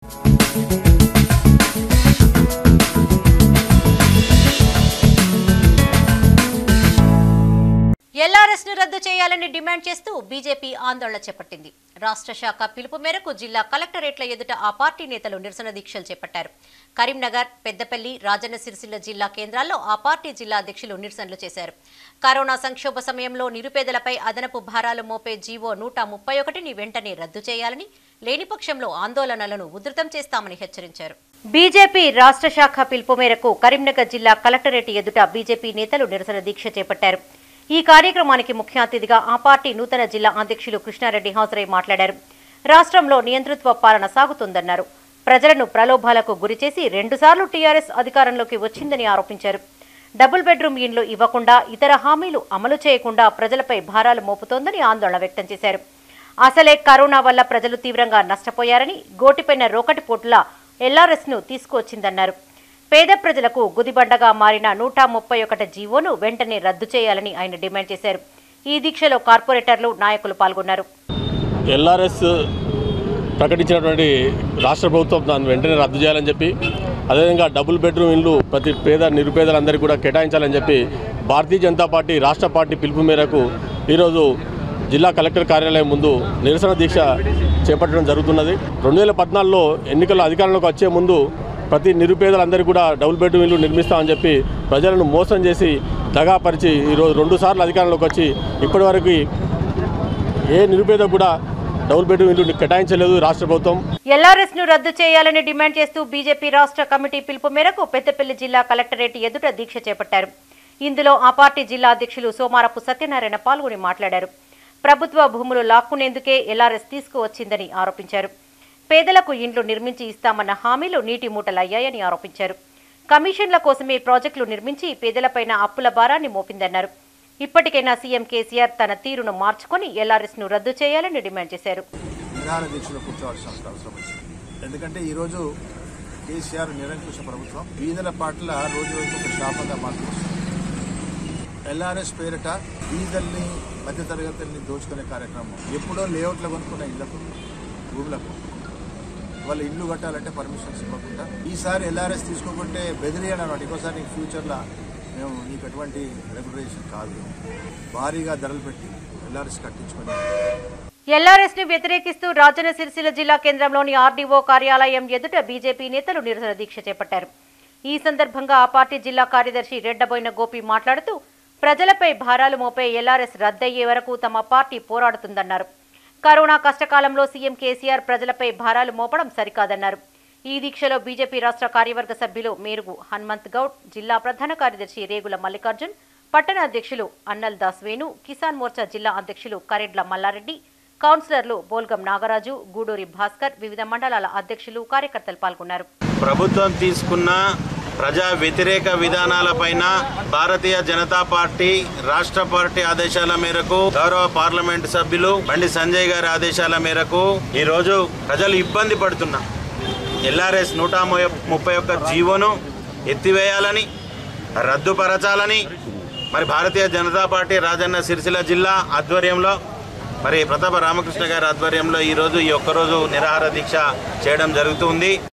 LRS ను రద్దు చేయాలని డిమాండ్ చేస్తూ బీజేపీ ఆందోళన చేపట్టింది రాష్ట్ర శాఖ పిలుపు మేరకు జిల్లా కలెక్టరేట్ల ఎదుట ఆ పార్టీ నేతలు నిరసన దీక్షలు చేపట్టారు కరీంనగర్ పెద్దపల్లి రాజన్న సిరిసిల్ల జిల్లా కేంద్రాల్లో ఆ పార్టీ జిల్లా అధ్యక్షులు నిరసనలు చేశారు కరోనా సంక్షోభ సమయంలో నిరుపేదలపై అదనపు భారాలు మోపే జీవో నూట ముప్పై ఒకటిని వెంటనే రద్దు చేయాలని లేని పక్షంలో ఆందోళనలను ఉధృతం చేస్తామని హెచ్చరించారు బీజేపీ రాష్ట్ర శాఖ పిలుపు మేరకు కరీంనగర్ జిల్లా కలెక్టరేట్ ఎదుట బీజేపీ నేతలు నిరసన దీక్ష చేపట్టారు ఈ కార్యక్రమానికి ముఖ్య అతిథిగా ఆ పార్టీ నూతన జిల్లా అధ్యక్షులు కృష్ణారెడ్డి హాజరై మాట్లాడారు రాష్ట్రంలో నియంతృత్వ పాలన సాగుతుందన్నారు ప్రజలను ప్రలోభాలకు గురిచేసి రెండుసార్లు టీఆర్ఎస్ అధికారంలోకి వచ్చిందని ఆరోపించారు డబుల్ బెడ్రూమ్ ఇండ్లు ఇవ్వకుండా ఇతర హామీలు అమలు చేయకుండా ప్రజలపై భారాలు మోపుతోందని ఆందోళన వ్యక్తం చేశారు అసలే కరోనా వల్ల ప్రజలు తీవ్రంగా నష్టపోయారని గోటిపైన రోకటి పోటులా ఎల్ఆర్ఎస్ ను తీసుకువచ్చిందన్నారు పేద ప్రజలకు గుదిబండగా మారిన నూట ముప్పై ఒకటి జీవోను వెంటనే రద్దు చేయాలని ఆయన డిమాండ్ చేశారు ఈ దీక్షలో కార్పొరేటర్లు నాయకులు పాల్గొన్నారు ఎల్ఆర్ఎస్ ప్రకటించినటువంటి రాష్ట్ర ప్రభుత్వం దాన్ని వెంటనే రద్దు చేయాలని చెప్పి అదేవిధంగా డబుల్ బెడ్రూమ్ ఇల్లు ప్రతి పేద నిరుపేదలందరికీ కూడా కేటాయించాలని చెప్పి భారతీయ జనతా పార్టీ రాష్ట్ర పార్టీ పిలుపు మేరకు ఈరోజు జిల్లా కలెక్టర్ కార్యాలయం ముందు నిరసన దీక్ష చేపట్టడం జరుగుతున్నది రెండు వేల పద్నాలుగులో ఎన్నికల అధికారంలోకి వచ్చే ముందు ప్రతి నిరుపేదలందరికీ కూడా డబుల్ బెడ్రూమ్ ఇల్లు నిర్మిస్తామని చెప్పి ప్రజలను మోసం చేసి దగాపరిచి ఈరోజు రెండు సార్లు అధికారంలోకి వచ్చి ఇప్పటివరకు ఏ నిరుపేద కూడా డబుల్ బెడ్రూమ్ ఇల్లు కేటాయించలేదు రాష్ట్ర ప్రభుత్వం ఎల్ఆర్ఎస్ ను రద్దు చేయాలని డిమాండ్ చేస్తూ బీజేపీ రాష్ట్ర కమిటీ పిలుపు మేరకు పెద్దపల్లి జిల్లా కలెక్టరేట్ ఎదుట దీక్ష చేపట్టారు ఇందులో ఆ పార్టీ జిల్లా అధ్యక్షులు సోమారపు సత్యనారాయణ పాల్గొని మాట్లాడారు ప్రభుత్వ భూములు లాక్కునేందుకే ఎల్ఆర్ఎస్ తీసుకువచ్చిందని ఆరోపించారు పేదలకు ఇండ్లు నిర్మించి ఇస్తామన్న హామీలు నీటి మూటలయ్యాయని ఆరోపించారు కమిషన్ల కోసమే ప్రాజెక్టులు నిర్మించి పేదలపైన అప్పుల భారాన్ని మోపిందన్నారు ఇప్పటికైనా సీఎం కేసీఆర్ తన తీరును మార్చుకొని ఎల్ఆర్ఎస్ ను రద్దు చేయాలని డిమాండ్ చేశారు నిరాహార దీక్షలో కూర్చోవాల్సిన అవసరం వచ్చింది ఎందుకంటే ఈరోజు కేసీఆర్ నిరంకుశ ప్రభుత్వం బీదల పట్ల రోజు రోజు ఒక శాపంగా మారుతుంది ఎల్ఆర్ఎస్ పేరిట బీదల్ని మధ్యతరగతుల్ని దోచుకునే కార్యక్రమం ఎప్పుడో లేఅవుట్లో కొనుక్కున్న ఇళ్లకు భూములకు వాళ్ళు ఇల్లు కట్టాలంటే పర్మిషన్స్ ఇవ్వకుండా ఈసారి ఎల్ఆర్ఎస్ తీసుకోకుంటే బెదిరియని అన్నమాట ఇంకోసారి నీకు ఫ్యూచర్లో మేము నీకు ఎటువంటి రెగ్యులేషన్ కాదు భారీగా ధరలు పెట్టి ఎల్ఆర్ఎస్ కట్టించుకొని ఎల్ఆర్ఎస్ ని వ్యతిరేకిస్తూ రాజన్న సిరిసిల్ల జిల్లా కేంద్రంలోని ఆర్డీఓ కార్యాలయం ఎదుట బీజేపీ నేతలు నిరసన దీక్ష చేపట్టారు ఈ సందర్భంగా ఆ పార్టీ జిల్లా కార్యదర్శి రెడ్డబోయిన గోపి మాట్లాడుతూ ప్రజలపై భారాలు మోపే ఎల్ఆర్ఎస్ రద్దయ్యే వరకు తమ పార్టీ పోరాడుతుందన్నారు కరోనా కష్టకాలంలో సీఎం కేసీఆర్ ప్రజలపై భారాలు మోపడం సరికాదన్నారు ఈ దీక్షలో బీజేపీ రాష్ట్ర కార్యవర్గ సభ్యులు మేరుగు హనుమంత్ గౌడ్ జిల్లా ప్రధాన కార్యదర్శి రేగుల మల్లికార్జున్ పట్టణ అధ్యక్షులు అన్నల్ దాస్ వేణు కిసాన్ మోర్చా జిల్లా అధ్యక్షులు కరెడ్ల మల్లారెడ్డి కౌన్సిలర్లు బోల్గం నాగరాజు గూడూరి భాస్కర్ వివిధ మండలాల అధ్యక్షులు కార్యకర్తలు పాల్గొన్నారు ప్రభుత్వం తీసుకున్న ప్రజా వ్యతిరేక విధానాలపైన భారతీయ జనతా పార్టీ రాష్ట్ర పార్టీ ఆదేశాల మేరకు గౌరవ పార్లమెంటు సభ్యులు బండి సంజయ్ గారి ఆదేశాల మేరకు ఈరోజు ప్రజలు ఇబ్బంది పడుతున్నా ఎల్ఆర్ఎస్ నూట ముప్పై ఒక్క జీవోను ఎత్తివేయాలని రద్దుపరచాలని మరి భారతీయ జనతా పార్టీ రాజన్న సిరిసిల్ల జిల్లా ఆధ్వర్యంలో మరి ప్రతాప రామకృష్ణ గారి ఆధ్వర్యంలో ఈరోజు ఈ ఒక్కరోజు నిరాహార దీక్ష చేయడం జరుగుతుంది